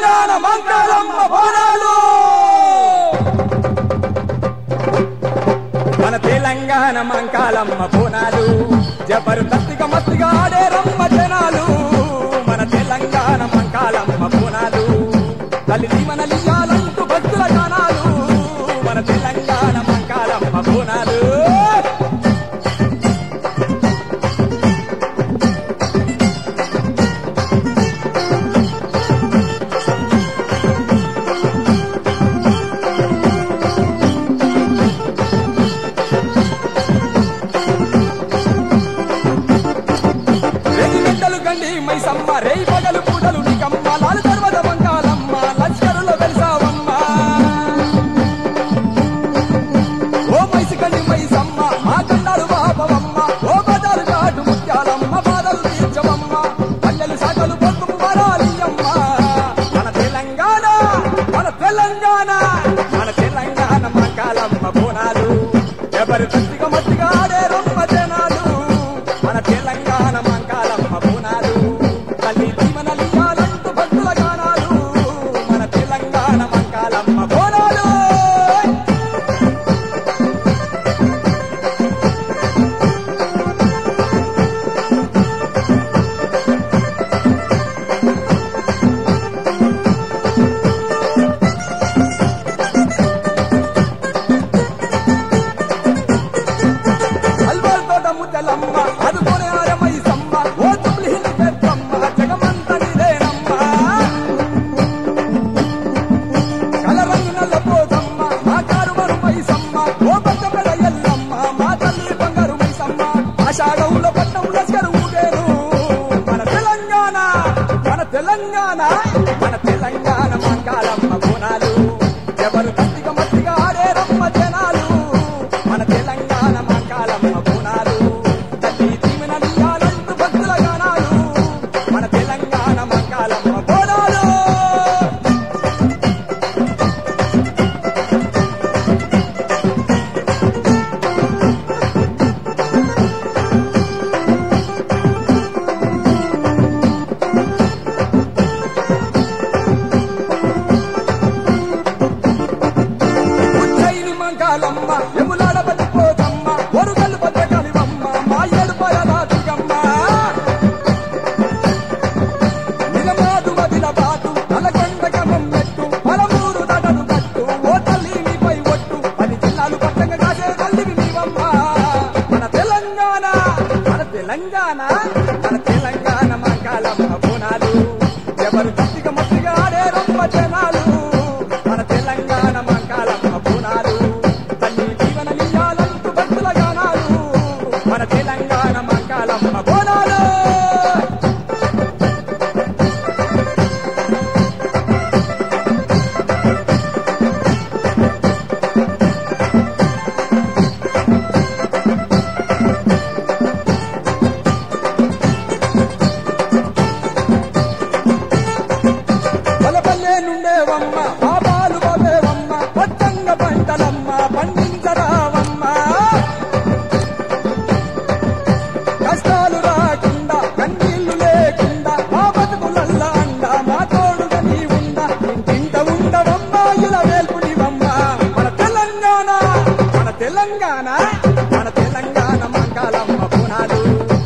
తెలంగాణ మంకాలమ్మ బోనాలు మన తెలంగాణ మంకాలమ్మ బోనాలు జబర్దస్తిగా మత్తిగా ఆడే రమ్మ జనాలు మన తెలంగాణ మంకాలమ్మ బోనాలు తల్లి మన లియాలంటూ భక్తుల గానాలు మన తెలంగాణ మంకాలమ్మ బోనాలు రేగి గంటలు గండి మైసమ్మ రేయి పగలు పూటలు నికమ్మ లాలు పర్వత బంగాలమ్మ లష్కరులో వెలిసావమ్మ ఓ మైసి కండి మైసమ్మ మా కండాలు బాపవమ్మ ఓ బజారు కాటు ముత్యాలమ్మ బాధలు తీర్చవమ్మ పల్లెలు సాకలు పొద్దు వరాలియమ్మ మన తెలంగాణ మన తెలంగాణ మన తెలంగాణ మంకాలమ్మ బోనాలు ఎవరు తృప్తిగా మట్టిగా ఆడే రొమ్మ జనాలు మన తెలంగాణ మంకాలమ్మ బోనాలు తల్లి జీవన లియాలంటూ భక్తుల గానాలు మన తెలంగాణ మంకాలమ్మ బోనాలు అల్వాల్ తోట ముద్దలమ్మ అదుకొని ఆరమై సమ్మ ఓ తుమ్లి హిందు పెద్దమ్మ జగమంత నిదేనమ్మ కలరంగు నల్ల పోతమ్మ మా కారు మరుమై సమ్మ ఓ పచ్చబడ ఎల్లమ్మ మా తల్లి బంగారు మైసమ్మ ఆషాఢంలో పట్టం లస్కరు ఊగేను మన తెలంగాణ మన తెలంగాణ మన తెలంగాణ మంకాలమ్మ బోనాలు ఎవరు గట్టిగా మట్టిగా ఆడే రమ్మ జనాలు మన తెలంగాణ మంకాలమ్మ బోనాలు తల్లి దీవెన నియాలంటూ భక్తుల గానాలు మన తెలంగాణ మంకాలమ్మ బోనాలు ఉజ్జయిని మంగాలమ్మ ఎములాడ బతిపోతమ్మ ఒరుగల్లు భద్రకాళివమ్మ మా ఏడుపాయ రాజుగమ్మ నిలమాదు వదిల బాటు నలకొండ గమం మెట్టు పలమూరు దడను కట్టు ఓ తల్లి నీపై ఒట్టు పది జిల్లాలు పట్టంగా కాసే తల్లివి నీవమ్మ మన తెలంగాణ మన తెలంగాణ మన తెలంగాణ మంగాలమ్మ బోనాలు ఎవరు గట్టిగా మట్టిగా ఆడే రొమ్మ జనాలు మన తెలంగాణ మంకాలమ్మ బోనాలు తల్లి జీవన నియాలంటూ భక్తుల గానాలు మన తెలంగాణ మంకాలమ్మ బోనాలు బలపల్లె నుండేవమ్మ పాపాలు బాబేవమ్మ పచ్చంగ పంటలమ్మ పండించరావమ్మ కష్టాలు రాకుండా కన్నీళ్లు లేకుండా మా బతుకులల్ల అండ మా తోడుగా నీ ఉండ ఇంటింట ఉండవమ్మ ఇలా వేల్పునివమ్మ మన తెలంగాణ మన తెలంగాణ మన తెలంగాణ మంగళమ్మ పునాలు